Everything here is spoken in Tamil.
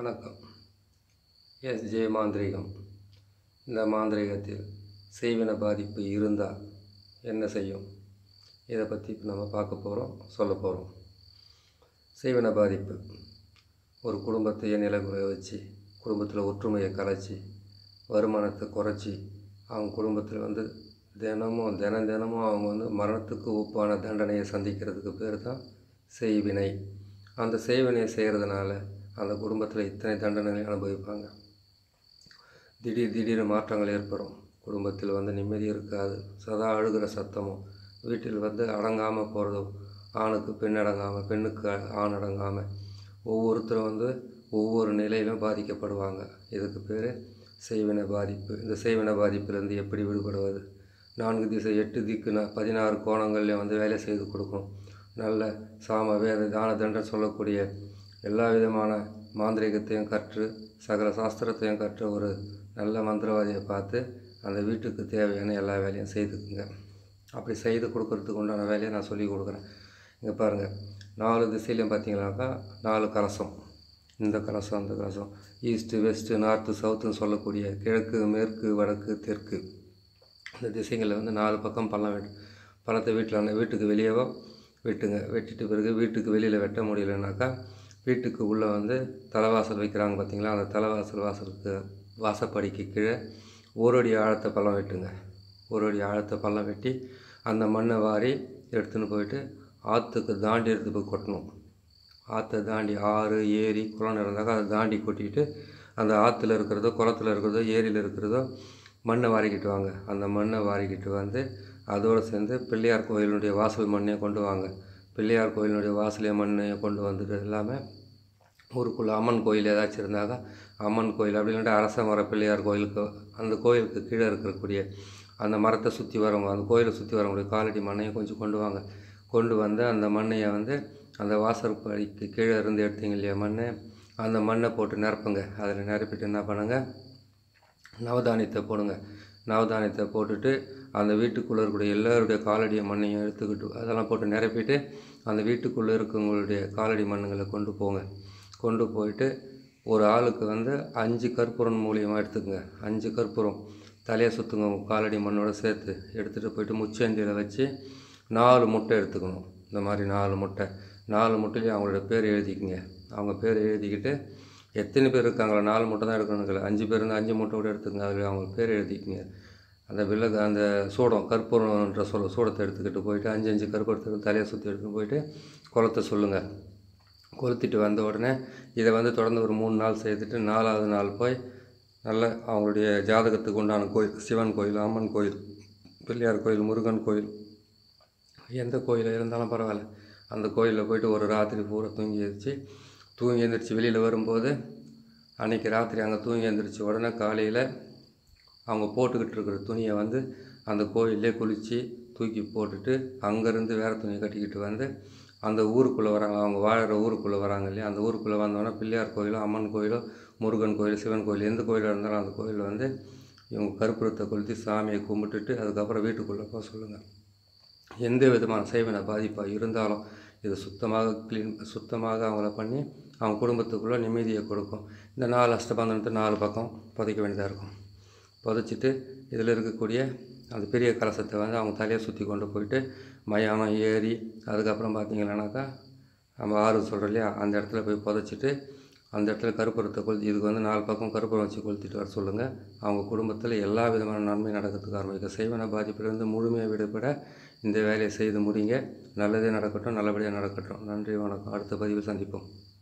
வணக்கம் எஸ் ஜே மாந்திரீகம் இந்த மாந்திரீகத்தில் செய்வின பாதிப்பு இருந்தால் என்ன செய்யும் இதை பற்றி இப்போ நம்ம பார்க்க போகிறோம் சொல்ல போகிறோம் செய்வின பாதிப்பு ஒரு குடும்பத்தையே நிலைகுறைய வச்சு குடும்பத்தில் ஒற்றுமையை கலைச்சி வருமானத்தை குறைச்சி அவங்க குடும்பத்தில் வந்து தினமும் தினம் தினமும் அவங்க வந்து மரணத்துக்கு ஒப்பான தண்டனையை சந்திக்கிறதுக்கு பேர் தான் செய்வினை அந்த செய்வினையை செய்கிறதுனால அந்த குடும்பத்தில் இத்தனை தண்டனைகளை அனுபவிப்பாங்க திடீர் திடீர் மாற்றங்கள் ஏற்படும் குடும்பத்தில் வந்து நிம்மதி இருக்காது சதா அழுகிற சத்தமும் வீட்டில் வந்து அடங்காமல் போகிறதும் ஆணுக்கு பெண் அடங்காமல் பெண்ணுக்கு ஆண் அடங்காமல் ஒவ்வொருத்தரும் வந்து ஒவ்வொரு நிலையிலும் பாதிக்கப்படுவாங்க இதுக்கு பேர் செய்வினை பாதிப்பு இந்த செய்வினை பாதிப்பிலிருந்து எப்படி விடுபடுவது நான்கு திசை எட்டு திக்கு ந- பதினாறு கோணங்கள்லையும் வந்து வேலை செய்து கொடுக்கும் நல்ல சாம வேத தான தண்டம் சொல்லக்கூடிய எல்லா விதமான மாந்திரீகத்தையும் கற்று சகல சாஸ்திரத்தையும் கற்ற ஒரு நல்ல மந்திரவாதியை பார்த்து அந்த வீட்டுக்கு தேவையான எல்லா வேலையும் செய்துக்குங்க அப்படி செய்து கொடுக்கறதுக்கு உண்டான வேலையை நான் சொல்லி கொடுக்குறேன் இங்கே பாருங்கள் நாலு திசையிலையும் பார்த்தீங்கன்னாக்கா நாலு கலசம் இந்த கலசம் அந்த கலசம் ஈஸ்ட்டு வெஸ்ட்டு நார்த்து சவுத்துன்னு சொல்லக்கூடிய கிழக்கு மேற்கு வடக்கு தெற்கு இந்த திசைகளில் வந்து நாலு பக்கம் பள்ளம் வெட்டு பள்ளத்தை வீட்டில் வீட்டுக்கு வெளியவோ வெட்டுங்க வெட்டிட்டு பிறகு வீட்டுக்கு வெளியில் வெட்ட முடியலனாக்கா வீட்டுக்கு உள்ளே வந்து தலைவாசல் வைக்கிறாங்க பார்த்தீங்களா அந்த தலைவாசல் வாசலுக்கு வாசப்படிக்கு கீழே ஒரு அடி ஆழத்தை பள்ளம் வெட்டுங்க ஒரு அடி ஆழத்தை பள்ளம் வெட்டி அந்த மண்ணை வாரி எடுத்துன்னு போயிட்டு ஆற்றுக்கு தாண்டி எடுத்து போய் கொட்டணும் ஆற்றை தாண்டி ஆறு ஏரி குளம் இருந்தாக்கா அதை தாண்டி கொட்டிட்டு அந்த ஆற்றுல இருக்கிறதோ குளத்துல இருக்கிறதோ ஏரியில் இருக்கிறதோ மண்ணை வாரிக்கிட்டு வாங்க அந்த மண்ணை வாரிக்கிட்டு வந்து அதோடு சேர்ந்து பிள்ளையார் கோயிலுடைய வாசல் மண்ணையும் கொண்டு வாங்க பிள்ளையார் கோயிலுடைய வாசலே மண்ணையும் கொண்டு வந்துட்டு எல்லாமே ஊருக்குள்ளே அம்மன் கோயில் ஏதாச்சும் இருந்தாக்கா அம்மன் கோயில் அப்படி இல்லாட்டி அரச மர பிள்ளையார் கோயிலுக்கு அந்த கோயிலுக்கு கீழே இருக்கக்கூடிய அந்த மரத்தை சுற்றி வரவங்க அந்த கோயிலை சுற்றி வரவங்களுடைய காலடி மண்ணையும் கொஞ்சம் கொண்டு வாங்க கொண்டு வந்து அந்த மண்ணையை வந்து அந்த வாசற்படிக்கு கீழே இருந்து எடுத்தீங்க இல்லையா மண்ணை அந்த மண்ணை போட்டு நிரப்புங்க அதில் நிரப்பிட்டு என்ன பண்ணுங்க நவதானியத்தை போடுங்க நவதானியத்தை போட்டுட்டு அந்த வீட்டுக்குள்ளே இருக்கக்கூடிய எல்லாருடைய காலடி மண்ணையும் எடுத்துக்கிட்டு அதெல்லாம் போட்டு நிரப்பிட்டு அந்த வீட்டுக்குள்ளே இருக்கவங்களுடைய காலடி மண்ணுங்களை கொண்டு போங்க கொண்டு போயிட்டு ஒரு ஆளுக்கு வந்து அஞ்சு கற்பூரம் மூலியமாக எடுத்துக்கங்க அஞ்சு கற்பூரம் தலையை சுற்றுங்க உங்க காலடி மண்ணோட சேர்த்து எடுத்துகிட்டு போயிட்டு முச்சந்தியில் வச்சு நாலு முட்டை எடுத்துக்கணும் இந்த மாதிரி நாலு முட்டை நாலு முட்டையிலையும் அவங்களோட பேர் எழுதிக்கங்க அவங்க பேர் எழுதிக்கிட்டு எத்தனை பேர் இருக்காங்களோ நாலு முட்டை தான் எடுக்கணுங்கள அஞ்சு பேர் இருந்தால் அஞ்சு முட்டை கூட எடுத்துக்கங்க அதில் அவங்க பேர் எழுதிக்கங்க அந்த வில்லக அந்த சூடம் கற்பூரம்ன்ற சொல்ல சூடத்தை எடுத்துக்கிட்டு போயிட்டு அஞ்சு அஞ்சு கற்பூரத்தை தலையை சுற்றி எடுத்துகிட்டு போயிட்டு குளத்தை சொல்லுங்கள் கொளுத்திட்டு வந்த உடனே இதை வந்து தொடர்ந்து ஒரு மூணு நாள் செய்துட்டு நாலாவது நாள் போய் நல்ல அவங்களுடைய ஜாதகத்துக்கு உண்டான கோயில் சிவன் கோயில் அம்மன் கோயில் பிள்ளையார் கோயில் முருகன் கோயில் எந்த கோயில் இருந்தாலும் பரவாயில்ல அந்த கோயிலில் போயிட்டு ஒரு ராத்திரி பூரா தூங்கி எழுந்திரிச்சு தூங்கி எழுந்திரிச்சு வெளியில் வரும்போது அன்றைக்கி ராத்திரி அங்கே தூங்கி எழுந்திரிச்ச உடனே காலையில் அவங்க போட்டுக்கிட்டு இருக்கிற துணியை வந்து அந்த கோயிலே குளித்து தூக்கி போட்டுட்டு அங்கேருந்து வேறு துணியை கட்டிக்கிட்டு வந்து அந்த ஊருக்குள்ளே வராங்க அவங்க வாழுற ஊருக்குள்ளே வராங்க இல்லையா அந்த ஊருக்குள்ளே வந்தோடனே பிள்ளையார் கோயிலோ அம்மன் கோயிலோ முருகன் கோயில் சிவன் கோயில் எந்த கோயிலாக இருந்தாலும் அந்த கோயிலில் வந்து இவங்க கற்பூரத்தை கொளுத்தி சாமியை கும்பிட்டுட்டு அதுக்கப்புறம் வீட்டுக்குள்ளே போக சொல்லுங்கள் எந்த விதமான செய்வன பாதிப்பாக இருந்தாலும் இது சுத்தமாக க்ளீன் சுத்தமாக அவங்கள பண்ணி அவங்க குடும்பத்துக்குள்ளே நிம்மதியை கொடுக்கும் இந்த நாலு அஷ்டபந்தனத்தை நாலு பக்கம் புதைக்க வேண்டியதாக இருக்கும் புதைச்சிட்டு இதில் இருக்கக்கூடிய அந்த பெரிய கலசத்தை வந்து அவங்க தலையை சுற்றி கொண்டு போயிட்டு மயானம் ஏரி அதுக்கப்புறம் பார்த்தீங்கன்னாக்கா நம்ம ஆறு சொல்கிறோம் இல்லையா அந்த இடத்துல போய் புதைச்சிட்டு அந்த இடத்துல கருப்புரத்தை கொளுத்தி இதுக்கு வந்து நாலு பக்கம் கருப்புரம் வச்சு கொளுத்திட்டு வர சொல்லுங்கள் அவங்க குடும்பத்தில் எல்லா விதமான நன்மை நடக்கிறதுக்கு ஆரம்பிக்கும் செய்வன பாதிப்பிலிருந்து முழுமையாக விடுபட இந்த வேலையை செய்து முடிங்க நல்லதே நடக்கட்டும் நல்லபடியாக நடக்கட்டும் நன்றி வணக்கம் அடுத்த பதிவில் சந்திப்போம்